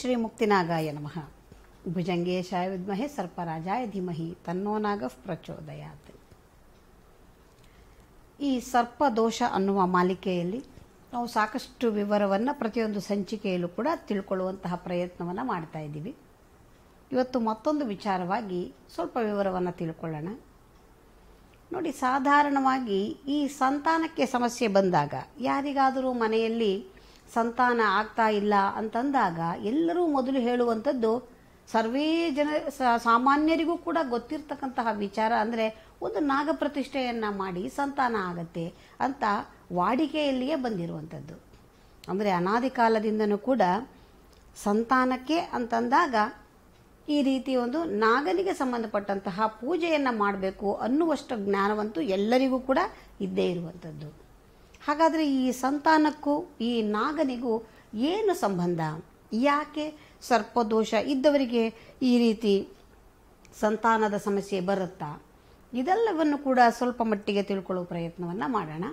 ಶ್ರೀ ಮುಕ್ತಿನಾಗಾಯ ನಮಃ ಭುಜಂಗೇಶಾಯ ವಿದ್ಮಹೆ ಸರ್ಪರಾಜಾಯ ಧೀಮಹಿ ತನ್ನೋ ನಾಗಃ ಪ್ರಚೋದಯಾತ್ ಈ ಸರ್ಪದೋಷ ಅನ್ನುವ ಮಾಲಿಕೆಯಲ್ಲಿ ನಾವು ಸಾಕಷ್ಟು ವಿವರವನ್ನು ಪ್ರತಿಯೊಂದು ಸಂಚಿಕೆಯಲ್ಲೂ ಕೂಡ ತಿಳ್ಕೊಳ್ಳುವಂತಹ ಪ್ರಯತ್ನವನ್ನು ಮಾಡ್ತಾ ಇದ್ದೀವಿ ಇವತ್ತು ಮತ್ತೊಂದು ವಿಚಾರವಾಗಿ ಸ್ವಲ್ಪ ವಿವರವನ್ನು ತಿಳ್ಕೊಳ್ಳೋಣ ನೋಡಿ ಸಾಧಾರಣವಾಗಿ ಈ ಸಂತಾನಕ್ಕೆ ಸಮಸ್ಯೆ ಬಂದಾಗ ಯಾರಿಗಾದರೂ ಮನೆಯಲ್ಲಿ ಸಂತಾನ ಆಗ್ತಾ ಇಲ್ಲ ಅಂತಂದಾಗ ಎಲ್ಲರೂ ಮೊದಲು ಹೇಳುವಂಥದ್ದು ಸರ್ವೇ ಜನ ಸ- ಸಾಮಾನ್ಯರಿಗೂ ಕೂಡ ಗೊತ್ತಿರ್ತಕ್ಕಂತಹ ವಿಚಾರ ಅಂದರೆ ಒಂದು ನಾಗಪ್ರತಿಷ್ಠೆಯನ್ನು ಮಾಡಿ ಸಂತಾನ ಆಗತ್ತೆ ಅಂತ ವಾಡಿಕೆಯಲ್ಲಿಯೇ ಬಂದಿರುವಂಥದ್ದು ಅಂದರೆ ಅನಾದಿ ಕಾಲದಿಂದನೂ ಕೂಡ ಸಂತಾನಕ್ಕೆ ಅಂತಂದಾಗ ಈ ರೀತಿ ಒಂದು ನಾಗನಿಗೆ ಸಂಬಂಧಪಟ್ಟಂತಹ ಪೂಜೆಯನ್ನು ಮಾಡಬೇಕು ಅನ್ನುವಷ್ಟು ಜ್ಞಾನವಂತೂ ಎಲ್ಲರಿಗೂ ಕೂಡ ಇದ್ದೇ ಇರುವಂಥದ್ದು ಹಾಗಾದರೆ ಈ ಸಂತಾನಕ್ಕೂ ಈ ನಾಗನಿಗೂ ಏನು ಸಂಬಂಧ ಯಾಕೆ ಸರ್ಪದೋಷ ಇದ್ದವರಿಗೆ ಈ ರೀತಿ ಸಂತಾನದ ಸಮಸ್ಯೆ ಬರುತ್ತಾ ಇದೆಲ್ಲವನ್ನು ಕೂಡ ಸ್ವಲ್ಪ ಮಟ್ಟಿಗೆ ತಿಳ್ಕೊಳ್ಳೋ ಪ್ರಯತ್ನವನ್ನು ಮಾಡೋಣ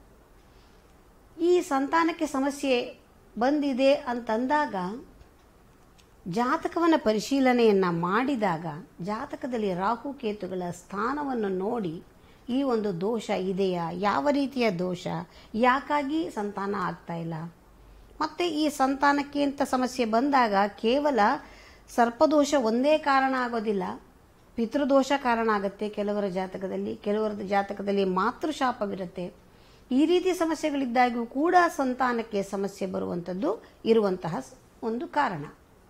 ಈ ಸಂತಾನಕ್ಕೆ ಸಮಸ್ಯೆ ಬಂದಿದೆ ಅಂತಂದಾಗ ಜಾತಕವನ್ನು ಪರಿಶೀಲನೆಯನ್ನು ಮಾಡಿದಾಗ ಜಾತಕದಲ್ಲಿ ರಾಹು ಕೇತುಗಳ ಸ್ಥಾನವನ್ನು ನೋಡಿ ಈ ಒಂದು ದೋಷ ಇದೆಯಾ ಯಾವ ರೀತಿಯ ದೋಷ ಯಾಕಾಗಿ ಸಂತಾನ ಆಗ್ತಾ ಇಲ್ಲ ಮತ್ತು ಈ ಸಂತಾನಕ್ಕೆ ಅಂತ ಸಮಸ್ಯೆ ಬಂದಾಗ ಕೇವಲ ಸರ್ಪದೋಷ ಒಂದೇ ಕಾರಣ ಆಗೋದಿಲ್ಲ ಪಿತೃದೋಷ ಕಾರಣ ಆಗುತ್ತೆ ಕೆಲವರ ಜಾತಕದಲ್ಲಿ ಕೆಲವರ ಜಾತಕದಲ್ಲಿ ಮಾತೃಶಾಪವಿರುತ್ತೆ ಈ ರೀತಿ ಸಮಸ್ಯೆಗಳಿದ್ದಾಗೂ ಕೂಡ ಸಂತಾನಕ್ಕೆ ಸಮಸ್ಯೆ ಬರುವಂಥದ್ದು ಇರುವಂತಹ ಸ್- ಒಂದು ಕಾರಣ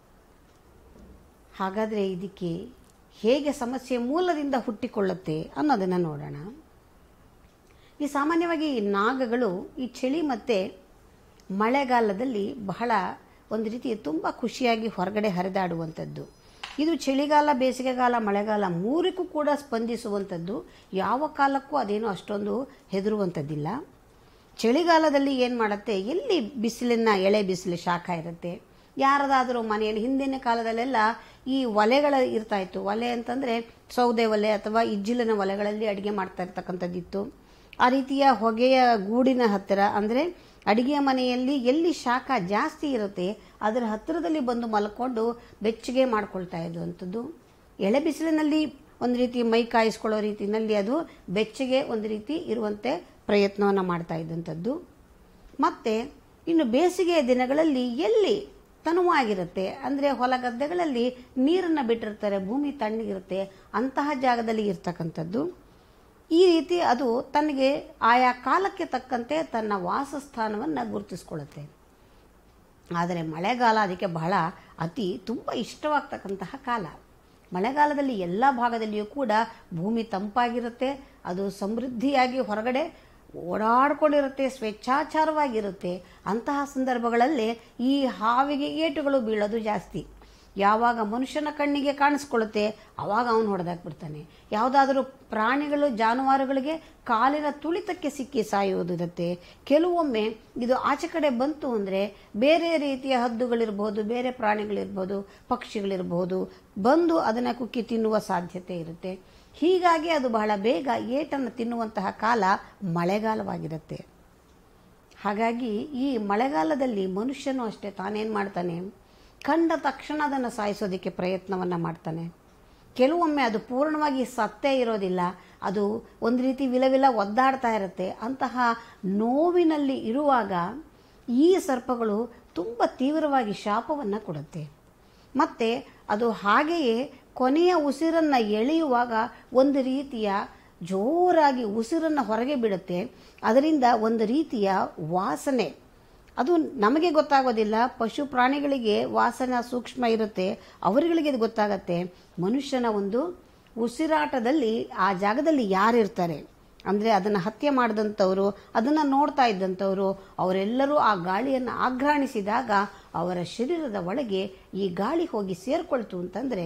ಹಾಗಾದರೆ ಇದಕ್ಕೆ ಹೇಗೆ ಸಮಸ್ಯೆ ಮೂಲದಿಂದ ಹುಟ್ಟಿಕೊಳ್ಳುತ್ತೆ ಅನ್ನೋದನ್ನು ನೋಡೋಣ ಈ ಸಾಮಾನ್ಯವಾಗಿ ಈ ನಾಗಗಳು ಈ ಚಳಿ ಮತ್ತು ಮಳೆಗಾಲದಲ್ಲಿ ಬಹಳ ಒಂದು ರೀತಿ ತುಂಬ ಖುಷಿಯಾಗಿ ಹೊರಗಡೆ ಹರಿದಾಡುವಂಥದ್ದು ಇದು ಚಳಿಗಾಲ ಬೇಸಿಗೆಗಾಲ ಮಳೆಗಾಲ ಮೂರಕ್ಕೂ ಕೂಡ ಸ್ಪಂದಿಸುವಂಥದ್ದು ಯಾವ ಕಾಲಕ್ಕೂ ಅದೇನು ಅಷ್ಟೊಂದು ಹೆದರುವಂಥದ್ದಿಲ್ಲ ಚಳಿಗಾಲದಲ್ಲಿ ಏನು ಮಾಡುತ್ತೆ ಎಲ್ಲಿ ಬಿಸಿಲಿನ ಎಳೆ ಬಿಸಿಲು ಶಾಖ ಇರುತ್ತೆ ಯಾರದಾದರೂ ಮನೆಯಲ್ಲಿ ಹಿಂದಿನ ಕಾಲದಲ್ಲೆಲ್ಲ ಈ ಒಲೆಗಳ ಇರ್ತಾ ಇತ್ತು ಒಲೆ ಅಂತಂದರೆ ಸೌದೆ ಒಲೆ ಅಥವಾ ಇಜ್ಜಿಲಿನ ಒಲೆಗಳಲ್ಲಿ ಅಡುಗೆ ಮಾಡ್ತಾ ಇರ್ತಕ್ಕಂಥದ್ದಿತ್ತು ಆ ರೀತಿಯ ಹೊಗೆಯ ಗೂಡಿನ ಹತ್ತಿರ ಅಂದರೆ ಅಡಿಗೆಯ ಮನೆಯಲ್ಲಿ ಎಲ್ಲಿ ಶಾಖ ಜಾಸ್ತಿ ಇರುತ್ತೆ ಅದರ ಹತ್ತಿರದಲ್ಲಿ ಬಂದು ಮಲ್ಕೊಂಡು ಬೆಚ್ಚಗೆ ಮಾಡ್ಕೊಳ್ತಾ ಇದ್ದುವಂಥದ್ದು ಎಳೆ ಬಿಸಿಲಿನಲ್ಲಿ ಒಂದು ರೀತಿ ಮೈ ಕಾಯಿಸ್ಕೊಳ್ಳೋ ರೀತಿಯಲ್ಲಿ ಅದು ಬೆಚ್ಚಗೆ ಒಂದು ರೀತಿ ಇರುವಂತೆ ಪ್ರಯತ್ನವನ್ನು ಮಾಡ್ತಾ ಇದ್ದಂಥದ್ದು ಮತ್ತು ಇನ್ನು ಬೇಸಿಗೆಯ ದಿನಗಳಲ್ಲಿ ಎಲ್ಲಿ ತನುವಾಗಿರುತ್ತೆ ಅಂದರೆ ಹೊಲ ಗದ್ದೆಗಳಲ್ಲಿ ನೀರನ್ನು ಬಿಟ್ಟಿರ್ತಾರೆ ಭೂಮಿ ತಣ್ಣಗಿರುತ್ತೆ ಅಂತಹ ಜಾಗದಲ್ಲಿ ಇರ್ತಕ್ಕಂಥದ್ದು ಈ ರೀತಿ ಅದು ತನಗೆ ಆಯಾ ಕಾಲಕ್ಕೆ ತಕ್ಕಂತೆ ತನ್ನ ವಾಸಸ್ಥಾನವನ್ನು ಗುರುತಿಸ್ಕೊಳ್ಳುತ್ತೆ ಆದರೆ ಮಳೆಗಾಲ ಅದಕ್ಕೆ ಬಹಳ ಅತಿ ತುಂಬ ಇಷ್ಟವಾಗ್ತಕ್ಕಂತಹ ಕಾಲ ಮಳೆಗಾಲದಲ್ಲಿ ಎಲ್ಲ ಭಾಗದಲ್ಲಿಯೂ ಕೂಡ ಭೂಮಿ ತಂಪಾಗಿರುತ್ತೆ ಅದು ಸಮೃದ್ಧಿಯಾಗಿ ಹೊರಗಡೆ ಓಡಾಡ್ಕೊಂಡಿರುತ್ತೆ ಸ್ವೇಚ್ಛಾಚಾರವಾಗಿರುತ್ತೆ ಅಂತಹ ಸಂದರ್ಭಗಳಲ್ಲಿ ಈ ಹಾವಿಗೆ ಏಟುಗಳು ಬೀಳೋದು ಜಾಸ್ತಿ ಯಾವಾಗ ಮನುಷ್ಯನ ಕಣ್ಣಿಗೆ ಕಾಣಿಸ್ಕೊಳ್ಳುತ್ತೆ ಆವಾಗ ಅವನು ಹೊಡೆದಾಕ್ಬಿಡ್ತಾನೆ ಯಾವುದಾದರೂ ಪ್ರಾಣಿಗಳು ಜಾನುವಾರುಗಳಿಗೆ ಕಾಲಿನ ತುಳಿತಕ್ಕೆ ಸಿಕ್ಕಿ ಸಾಯುವುದು ಇರುತ್ತೆ ಕೆಲವೊಮ್ಮೆ ಇದು ಆಚೆ ಕಡೆ ಬಂತು ಅಂದರೆ ಬೇರೆ ರೀತಿಯ ಹದ್ದುಗಳಿರ್ಬೋದು ಬೇರೆ ಪ್ರಾಣಿಗಳಿರ್ಬೋದು ಪಕ್ಷಿಗಳಿರ್ಬೋದು ಬಂದು ಅದನ್ನು ಕುಕ್ಕಿ ತಿನ್ನುವ ಸಾಧ್ಯತೆ ಇರುತ್ತೆ ಹೀಗಾಗಿ ಅದು ಬಹಳ ಬೇಗ ಏಟನ್ನು ತಿನ್ನುವಂತಹ ಕಾಲ ಮಳೆಗಾಲವಾಗಿರುತ್ತೆ ಹಾಗಾಗಿ ಈ ಮಳೆಗಾಲದಲ್ಲಿ ಮನುಷ್ಯನು ಅಷ್ಟೇ ತಾನೇನು ಮಾಡ್ತಾನೆ ಕಂಡ ತಕ್ಷಣ ಅದನ್ನು ಸಾಯಿಸೋದಕ್ಕೆ ಪ್ರಯತ್ನವನ್ನು ಮಾಡ್ತಾನೆ ಕೆಲವೊಮ್ಮೆ ಅದು ಪೂರ್ಣವಾಗಿ ಸತ್ತೇ ಇರೋದಿಲ್ಲ ಅದು ಒಂದು ರೀತಿ ವಿಲವಿಲ ಒದ್ದಾಡ್ತಾ ಇರುತ್ತೆ ಅಂತಹ ನೋವಿನಲ್ಲಿ ಇರುವಾಗ ಈ ಸರ್ಪಗಳು ತುಂಬ ತೀವ್ರವಾಗಿ ಶಾಪವನ್ನು ಕೊಡುತ್ತೆ ಮತ್ತು ಅದು ಹಾಗೆಯೇ ಕೊನೆಯ ಉಸಿರನ್ನು ಎಳೆಯುವಾಗ ಒಂದು ರೀತಿಯ ಜೋರಾಗಿ ಉಸಿರನ್ನು ಹೊರಗೆ ಬಿಡುತ್ತೆ ಅದರಿಂದ ಒಂದು ರೀತಿಯ ವಾಸನೆ ಅದು ನಮಗೆ ಗೊತ್ತಾಗೋದಿಲ್ಲ ಪಶು ಪ್ರಾಣಿಗಳಿಗೆ ವಾಸನ ಸೂಕ್ಷ್ಮ ಇರುತ್ತೆ ಅವರುಗಳಿಗೆ ಇದು ಗೊತ್ತಾಗತ್ತೆ ಮನುಷ್ಯನ ಒಂದು ಉಸಿರಾಟದಲ್ಲಿ ಆ ಜಾಗದಲ್ಲಿ ಯಾರಿರ್ತಾರೆ ಅಂದರೆ ಅದನ್ನು ಹತ್ಯೆ ಮಾಡಿದಂಥವರು ಅದನ್ನು ನೋಡ್ತಾ ಇದ್ದಂಥವರು ಅವರೆಲ್ಲರೂ ಆ ಗಾಳಿಯನ್ನು ಆಘ್ರಾಣಿಸಿದಾಗ ಅವರ ಶರೀರದ ಒಳಗೆ ಈ ಗಾಳಿ ಹೋಗಿ ಸೇರ್ಕೊಳ್ತು ಅಂತಂದರೆ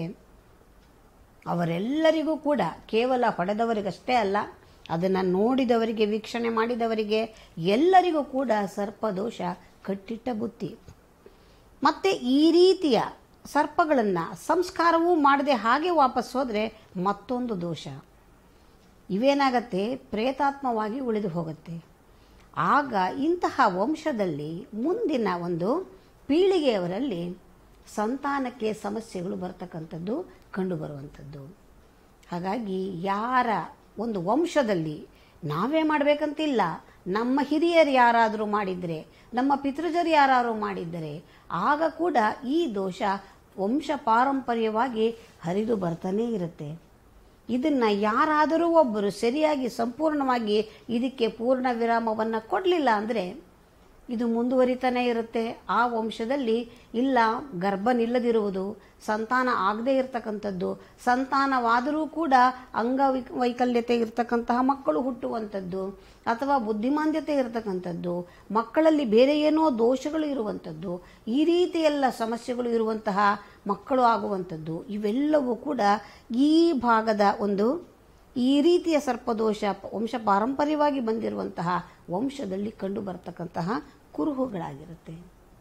ಅವರೆಲ್ಲರಿಗೂ ಕೂಡ ಕೇವಲ ಹೊಡೆದವರಿಗಷ್ಟೇ ಅಲ್ಲ ಅದನ್ನು ನೋಡಿದವರಿಗೆ ವೀಕ್ಷಣೆ ಮಾಡಿದವರಿಗೆ ಎಲ್ಲರಿಗೂ ಕೂಡ ಸರ್ಪದೋಷ ಕಟ್ಟಿಟ್ಟ ಬುತ್ತಿ ಮತ್ತು ಈ ರೀತಿಯ ಸರ್ಪಗಳನ್ನು ಸಂಸ್ಕಾರವೂ ಮಾಡದೆ ಹಾಗೆ ವಾಪಸ್ ಹೋದರೆ ಮತ್ತೊಂದು ದೋಷ ಇವೇನಾಗತ್ತೆ ಪ್ರೇತಾತ್ಮವಾಗಿ ಉಳಿದು ಹೋಗುತ್ತೆ ಆಗ ಇಂತಹ ವಂಶದಲ್ಲಿ ಮುಂದಿನ ಒಂದು ಪೀಳಿಗೆಯವರಲ್ಲಿ ಸಂತಾನಕ್ಕೆ ಸಮಸ್ಯೆಗಳು ಬರ್ತಕ್ಕಂಥದ್ದು ಕಂಡುಬರುವಂಥದ್ದು ಹಾಗಾಗಿ ಯಾರ ಒಂದು ವಂಶದಲ್ಲಿ ನಾವೇ ಮಾಡಬೇಕಂತಿಲ್ಲ ನಮ್ಮ ಹಿರಿಯರು ಯಾರಾದರೂ ಮಾಡಿದರೆ ನಮ್ಮ ಪಿತೃಜರು ಯಾರಾದರೂ ಮಾಡಿದ್ದರೆ ಆಗ ಕೂಡ ಈ ದೋಷ ವಂಶ ಪಾರಂಪರ್ಯವಾಗಿ ಹರಿದು ಬರ್ತಾನೇ ಇರುತ್ತೆ ಇದನ್ನು ಯಾರಾದರೂ ಒಬ್ಬರು ಸರಿಯಾಗಿ ಸಂಪೂರ್ಣವಾಗಿ ಇದಕ್ಕೆ ಪೂರ್ಣ ವಿರಾಮವನ್ನು ಕೊಡಲಿಲ್ಲ ಅಂದರೆ ಇದು ಮುಂದುವರಿತಾನೆ ಇರುತ್ತೆ ಆ ವಂಶದಲ್ಲಿ ಇಲ್ಲ ಗರ್ಭ ನಿಲ್ಲದಿರುವುದು ಸಂತಾನ ಆಗದೇ ಇರತಕ್ಕಂಥದ್ದು ಸಂತಾನವಾದರೂ ಕೂಡ ಅಂಗವೈ ವೈಕಲ್ಯತೆ ಇರತಕ್ಕಂತಹ ಮಕ್ಕಳು ಹುಟ್ಟುವಂಥದ್ದು ಅಥವಾ ಬುದ್ಧಿಮಾಂದ್ಯತೆ ಇರತಕ್ಕಂಥದ್ದು ಮಕ್ಕಳಲ್ಲಿ ಬೇರೆ ಏನೋ ದೋಷಗಳು ಇರುವಂಥದ್ದು ಈ ರೀತಿ ಎಲ್ಲ ಸಮಸ್ಯೆಗಳು ಇರುವಂತಹ ಮಕ್ಕಳು ಆಗುವಂಥದ್ದು ಇವೆಲ್ಲವೂ ಕೂಡ ಈ ಭಾಗದ ಒಂದು ಈ ರೀತಿಯ ಸರ್ಪದೋಷ ವಂಶ ಪಾರಂಪರ್ಯವಾಗಿ ಬಂದಿರುವಂತಹ ವಂಶದಲ್ಲಿ ಕಂಡು ಬರ್ತಕ್ಕಂತಹ ಕುರುಹುಗಳಾಗಿರುತ್ತೆ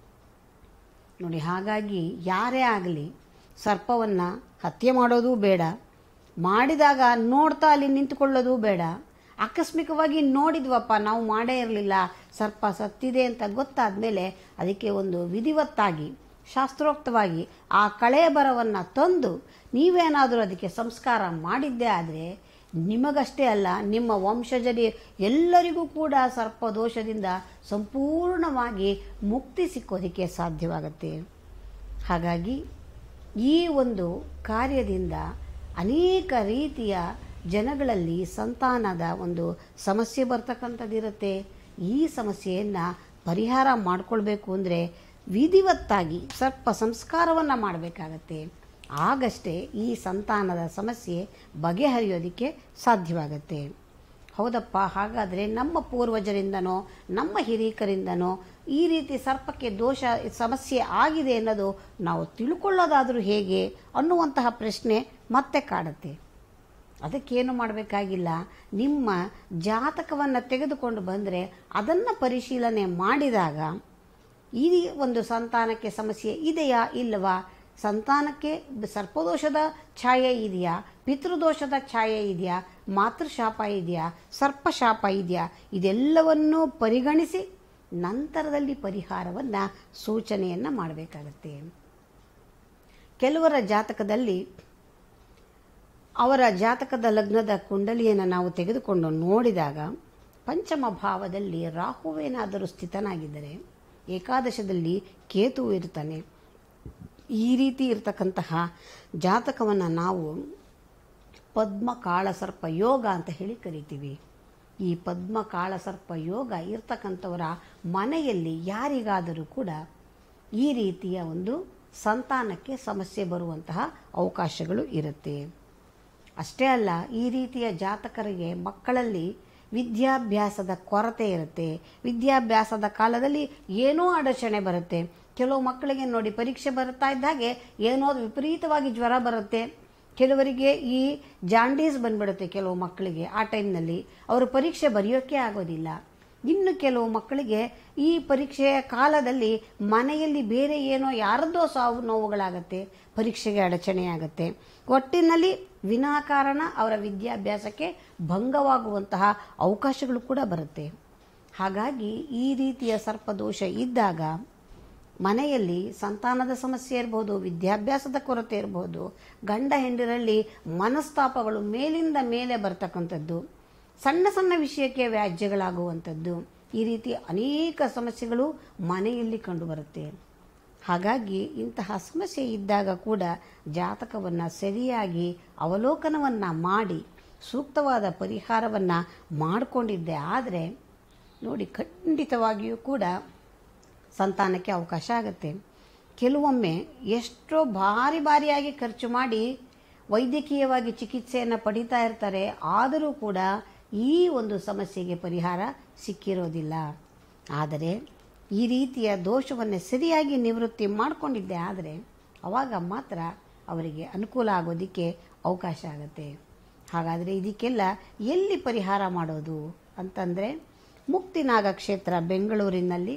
ನೋಡಿ ಹಾಗಾಗಿ ಯಾರೇ ಆಗಲಿ ಸರ್ಪವನ್ನು ಹತ್ಯೆ ಮಾಡೋದು ಬೇಡ ಮಾಡಿದಾಗ ನೋಡ್ತಾ ಅಲ್ಲಿ ನಿಂತುಕೊಳ್ಳೋದು ಬೇಡ ಆಕಸ್ಮಿಕವಾಗಿ ನೋಡಿದ್ವಪ್ಪ ನಾವು ಮಾಡೇ ಇರಲಿಲ್ಲ ಸರ್ಪ ಸತ್ತಿದೆ ಅಂತ ಗೊತ್ತಾದ ಮೇಲೆ ಅದಕ್ಕೆ ಒಂದು ವಿಧಿವತ್ತಾಗಿ ಶಾಸ್ತ್ರೋಕ್ತವಾಗಿ ಆ ಕಳೆ ಬರವನ್ನು ತಂದು ನೀವೇನಾದರೂ ಅದಕ್ಕೆ ಸಂಸ್ಕಾರ ಮಾಡಿದ್ದೇ ಆದರೆ ನಿಮಗಷ್ಟೇ ಅಲ್ಲ ನಿಮ್ಮ ವಂಶಜರಿ ಎಲ್ಲರಿಗೂ ಕೂಡ ಸರ್ಪದೋಷದಿಂದ ಸಂಪೂರ್ಣವಾಗಿ ಮುಕ್ತಿ ಸಿಕ್ಕೋದಕ್ಕೆ ಸಾಧ್ಯವಾಗುತ್ತೆ ಹಾಗಾಗಿ ಈ ಒಂದು ಕಾರ್ಯದಿಂದ ಅನೇಕ ರೀತಿಯ ಜನಗಳಲ್ಲಿ ಸಂತಾನದ ಒಂದು ಸಮಸ್ಯೆ ಬರ್ತಕ್ಕಂಥದ್ದಿರುತ್ತೆ ಈ ಸಮಸ್ಯೆಯನ್ನು ಪರಿಹಾರ ಮಾಡಿಕೊಳ್ಬೇಕು ಅಂದರೆ ವಿಧಿವತ್ತಾಗಿ ಸರ್ಪ ಸಂಸ್ಕಾರವನ್ನು ಮಾಡಬೇಕಾಗತ್ತೆ ಆಗಷ್ಟೇ ಈ ಸಂತಾನದ ಸಮಸ್ಯೆ ಬಗೆಹರಿಯೋದಕ್ಕೆ ಸಾಧ್ಯವಾಗತ್ತೆ ಹೌದಪ್ಪ ಹಾಗಾದರೆ ನಮ್ಮ ಪೂರ್ವಜರಿಂದನೋ ನಮ್ಮ ಹಿರೀಕರಿಂದನೋ ಈ ರೀತಿ ಸರ್ಪಕ್ಕೆ ದೋಷ ಸಮಸ್ಯೆ ಆಗಿದೆ ಅನ್ನೋದು ನಾವು ತಿಳ್ಕೊಳ್ಳೋದಾದರೂ ಹೇಗೆ ಅನ್ನುವಂತಹ ಪ್ರಶ್ನೆ ಮತ್ತೆ ಕಾಡುತ್ತೆ ಅದಕ್ಕೇನು ಮಾಡಬೇಕಾಗಿಲ್ಲ ನಿಮ್ಮ ಜಾತಕವನ್ನು ತೆಗೆದುಕೊಂಡು ಬಂದರೆ ಅದನ್ನು ಪರಿಶೀಲನೆ ಮಾಡಿದಾಗ ಈ ಒಂದು ಸಂತಾನಕ್ಕೆ ಸಮಸ್ಯೆ ಇದೆಯಾ ಇಲ್ಲವಾ ಸಂತಾನಕ್ಕೆ ಸರ್ಪದೋಷದ ಛಾಯೆ ಇದೆಯಾ ಪಿತೃದೋಷದ ಛಾಯೆ ಇದೆಯಾ ಮಾತೃಶಾಪ ಇದೆಯಾ ಸರ್ಪಶಾಪ ಇದೆಯಾ ಇದೆಲ್ಲವನ್ನೂ ಪರಿಗಣಿಸಿ ನಂತರದಲ್ಲಿ ಪರಿಹಾರವನ್ನು ಸೂಚನೆಯನ್ನು ಮಾಡಬೇಕಾಗತ್ತೆ ಕೆಲವರ ಜಾತಕದಲ್ಲಿ ಅವರ ಜಾತಕದ ಲಗ್ನದ ಕುಂಡಲಿಯನ್ನು ನಾವು ತೆಗೆದುಕೊಂಡು ನೋಡಿದಾಗ ಪಂಚಮ ಭಾವದಲ್ಲಿ ರಾಹುವೇನಾದರೂ ಸ್ಥಿತನಾಗಿದ್ದರೆ ಏಕಾದಶದಲ್ಲಿ ಕೇತು ಇರ್ತಾನೆ ಈ ರೀತಿ ಇರತಕ್ಕಂತಹ ಜಾತಕವನ್ನು ನಾವು ಪದ್ಮ ಕಾಳಸರ್ಪ ಯೋಗ ಅಂತ ಹೇಳಿ ಕರಿತೀವಿ ಈ ಪದ್ಮ ಕಾಳಸರ್ಪ ಯೋಗ ಇರ್ತಕ್ಕಂಥವರ ಮನೆಯಲ್ಲಿ ಯಾರಿಗಾದರೂ ಕೂಡ ಈ ರೀತಿಯ ಒಂದು ಸಂತಾನಕ್ಕೆ ಸಮಸ್ಯೆ ಬರುವಂತಹ ಅವಕಾಶಗಳು ಇರುತ್ತೆ ಅಷ್ಟೇ ಅಲ್ಲ ಈ ರೀತಿಯ ಜಾತಕರಿಗೆ ಮಕ್ಕಳಲ್ಲಿ ವಿದ್ಯಾಭ್ಯಾಸದ ಕೊರತೆ ಇರುತ್ತೆ ವಿದ್ಯಾಭ್ಯಾಸದ ಕಾಲದಲ್ಲಿ ಏನೋ ಅಡಚಣೆ ಬರುತ್ತೆ ಕೆಲವು ಮಕ್ಕಳಿಗೆ ನೋಡಿ ಪರೀಕ್ಷೆ ಬರುತ್ತಾ ಇದ್ದಾಗೆ ಏನೋ ವಿಪರೀತವಾಗಿ ಜ್ವರ ಬರುತ್ತೆ ಕೆಲವರಿಗೆ ಈ ಜಾಂಡೀಸ್ ಬಂದ್ಬಿಡುತ್ತೆ ಕೆಲವು ಮಕ್ಕಳಿಗೆ ಆ ಟೈಮ್ನಲ್ಲಿ ಅವರು ಪರೀಕ್ಷೆ ಬರೆಯೋಕ್ಕೆ ಆಗೋದಿಲ್ಲ ಇನ್ನು ಕೆಲವು ಮಕ್ಕಳಿಗೆ ಈ ಪರೀಕ್ಷೆಯ ಕಾಲದಲ್ಲಿ ಮನೆಯಲ್ಲಿ ಬೇರೆ ಏನೋ ಯಾರದ್ದೋ ಸಾವು ನೋವುಗಳಾಗತ್ತೆ ಪರೀಕ್ಷೆಗೆ ಅಡಚಣೆಯಾಗತ್ತೆ ಒಟ್ಟಿನಲ್ಲಿ ವಿನಾಕಾರಣ ಅವರ ವಿದ್ಯಾಭ್ಯಾಸಕ್ಕೆ ಭಂಗವಾಗುವಂತಹ ಅವಕಾಶಗಳು ಕೂಡ ಬರುತ್ತೆ ಹಾಗಾಗಿ ಈ ರೀತಿಯ ಸರ್ಪದೋಷ ಇದ್ದಾಗ ಮನೆಯಲ್ಲಿ ಸಂತಾನದ ಸಮಸ್ಯೆ ಇರಬಹುದು ವಿದ್ಯಾಭ್ಯಾಸದ ಕೊರತೆ ಇರಬಹುದು ಗಂಡ ಹೆಂಡರಲ್ಲಿ ಮನಸ್ತಾಪಗಳು ಮೇಲಿಂದ ಮೇಲೆ ಬರ್ತಕ್ಕಂಥದ್ದು ಸಣ್ಣ ಸಣ್ಣ ವಿಷಯಕ್ಕೆ ವ್ಯಾಜ್ಯಗಳಾಗುವಂಥದ್ದು ಈ ರೀತಿ ಅನೇಕ ಸಮಸ್ಯೆಗಳು ಮನೆಯಲ್ಲಿ ಕಂಡುಬರುತ್ತೆ ಹಾಗಾಗಿ ಇಂತಹ ಸಮಸ್ಯೆ ಇದ್ದಾಗ ಕೂಡ ಜಾತಕವನ್ನು ಸರಿಯಾಗಿ ಅವಲೋಕನವನ್ನು ಮಾಡಿ ಸೂಕ್ತವಾದ ಪರಿಹಾರವನ್ನು ಮಾಡಿಕೊಂಡಿದ್ದೆ ಆದರೆ ನೋಡಿ ಖಂಡಿತವಾಗಿಯೂ ಕೂಡ ಸಂತಾನಕ್ಕೆ ಅವಕಾಶ ಆಗುತ್ತೆ ಕೆಲವೊಮ್ಮೆ ಎಷ್ಟೋ ಭಾರಿ ಭಾರಿಯಾಗಿ ಖರ್ಚು ಮಾಡಿ ವೈದ್ಯಕೀಯವಾಗಿ ಚಿಕಿತ್ಸೆಯನ್ನು ಪಡಿತಾ ಇರ್ತಾರೆ ಆದರೂ ಕೂಡ ಈ ಒಂದು ಸಮಸ್ಯೆಗೆ ಪರಿಹಾರ ಸಿಕ್ಕಿರೋದಿಲ್ಲ ಆದರೆ ಈ ರೀತಿಯ ದೋಷವನ್ನು ಸರಿಯಾಗಿ ನಿವೃತ್ತಿ ಮಾಡಿಕೊಂಡಿದ್ದೆ ಆದರೆ ಅವಾಗ ಮಾತ್ರ ಅವರಿಗೆ ಅನುಕೂಲ ಆಗೋದಕ್ಕೆ ಅವಕಾಶ ಆಗುತ್ತೆ ಹಾಗಾದರೆ ಇದಕ್ಕೆಲ್ಲ ಎಲ್ಲಿ ಪರಿಹಾರ ಮಾಡೋದು ಅಂತಂದರೆ ಮುಕ್ತಿನಾಗ ಕ್ಷೇತ್ರ ಬೆಂಗಳೂರಿನಲ್ಲಿ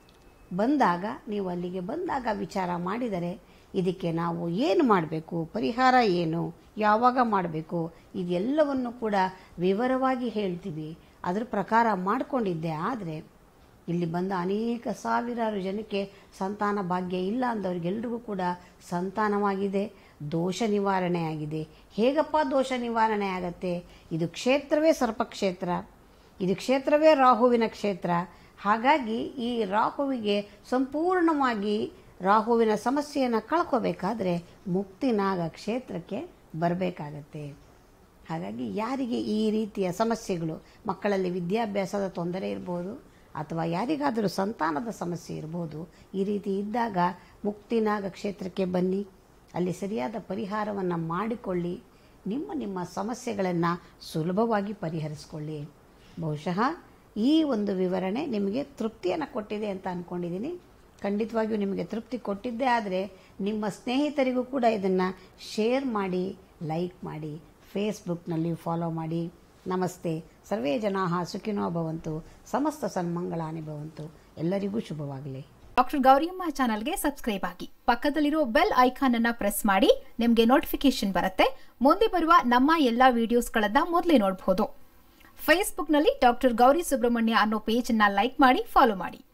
ಬಂದಾಗ ನೀವು ಅಲ್ಲಿಗೆ ಬಂದಾಗ ವಿಚಾರ ಮಾಡಿದರೆ ಇದಕ್ಕೆ ನಾವು ಏನು ಮಾಡಬೇಕು ಪರಿಹಾರ ಏನು ಯಾವಾಗ ಮಾಡಬೇಕು ಇದೆಲ್ಲವನ್ನು ಕೂಡ ವಿವರವಾಗಿ ಹೇಳ್ತೀವಿ ಅದ್ರ ಪ್ರಕಾರ ಮಾಡಿಕೊಂಡಿದ್ದೆ ಆದರೆ ಇಲ್ಲಿ ಬಂದ ಅನೇಕ ಸಾವಿರಾರು ಜನಕ್ಕೆ ಸಂತಾನ ಭಾಗ್ಯ ಇಲ್ಲ ಅಂದವ್ರಿಗೆಲ್ರಿಗೂ ಕೂಡ ಸಂತಾನವಾಗಿದೆ ದೋಷ ನಿವಾರಣೆ ಆಗಿದೆ ಹೇಗಪ್ಪ ದೋಷ ನಿವಾರಣೆ ಆಗತ್ತೆ ಇದು ಕ್ಷೇತ್ರವೇ ಸರ್ಪಕ್ಷೇತ್ರ ಇದು ಕ್ಷೇತ್ರವೇ ರಾಹುವಿನ ಕ್ಷೇತ್ರ ಹಾಗಾಗಿ ಈ ರಾಹುವಿಗೆ ಸಂಪೂರ್ಣವಾಗಿ ರಾಹುವಿನ ಸಮಸ್ಯೆಯನ್ನು ಕಳ್ಕೋಬೇಕಾದ್ರೆ ಮುಕ್ತಿನಾಗ ಕ್ಷೇತ್ರಕ್ಕೆ ಬರಬೇಕಾಗತ್ತೆ ಹಾಗಾಗಿ ಯಾರಿಗೆ ಈ ರೀತಿಯ ಸಮಸ್ಯೆಗಳು ಮಕ್ಕಳಲ್ಲಿ ವಿದ್ಯಾಭ್ಯಾಸದ ತೊಂದರೆ ಇರ್ಬೋದು ಅಥವಾ ಯಾರಿಗಾದರೂ ಸಂತಾನದ ಸಮಸ್ಯೆ ಇರ್ಬೋದು ಈ ರೀತಿ ಇದ್ದಾಗ ಮುಕ್ತಿನಾಗ ಕ್ಷೇತ್ರಕ್ಕೆ ಬನ್ನಿ ಅಲ್ಲಿ ಸರಿಯಾದ ಪರಿಹಾರವನ್ನು ಮಾಡಿಕೊಳ್ಳಿ ನಿಮ್ಮ ನಿಮ್ಮ ಸಮಸ್ಯೆಗಳನ್ನು ಸುಲಭವಾಗಿ ಪರಿಹರಿಸ್ಕೊಳ್ಳಿ ಬಹುಶಃ ಈ ಒಂದು ವಿವರಣೆ ನಿಮಗೆ ತೃಪ್ತಿಯನ್ನು ಕೊಟ್ಟಿದೆ ಅಂತ ಅಂದ್ಕೊಂಡಿದ್ದೀನಿ ಖಂಡಿತವಾಗಿಯೂ ನಿಮಗೆ ತೃಪ್ತಿ ಕೊಟ್ಟಿದ್ದೇ ಆದರೆ ನಿಮ್ಮ ಸ್ನೇಹಿತರಿಗೂ ಕೂಡ ಇದನ್ನು ಶೇರ್ ಮಾಡಿ ಲೈಕ್ ಮಾಡಿ ಫೇಸ್ಬುಕ್ನಲ್ಲಿ ಫಾಲೋ ಮಾಡಿ ನಮಸ್ತೆ ಸರ್ವೇ ಜನಾ ಸುಖಿನೋ ಭವಂತು ಸಮಸ್ತ ಸನ್ಮಂಗಳಾನಿ ಭವಂತು ಎಲ್ಲರಿಗೂ ಶುಭವಾಗಲಿ ಡಾಕ್ಟರ್ ಗೌರಿಯಮ್ಮ ಚಾನಲ್ಗೆ ಸಬ್ಸ್ಕ್ರೈಬ್ ಆಗಿ ಪಕ್ಕದಲ್ಲಿರೋ ಬೆಲ್ ಐಕಾನ್ ಅನ್ನ ಪ್ರೆಸ್ ಮಾಡಿ ನಿಮಗೆ ನೋಟಿಫಿಕೇಶನ್ ಬರುತ್ತೆ ಮುಂದೆ ಬರುವ ನಮ್ಮ ಎಲ್ಲಾ ವಿಡಿಯೋಸ್ಗಳನ್ನ ಮೊದಲೇ ನೋಡಬಹುದು ಫೇಸ್ಬುಕ್ನಲ್ಲಿ ಡಾಕ್ಟರ್ ಗೌರಿ ಸುಬ್ರಹ್ಮಣ್ಯ ಅನ್ನೋ ಪೇಜ್ ಅನ್ನ ಲೈಕ್ ಮಾಡಿ ಫಾಲೋ ಮಾಡಿ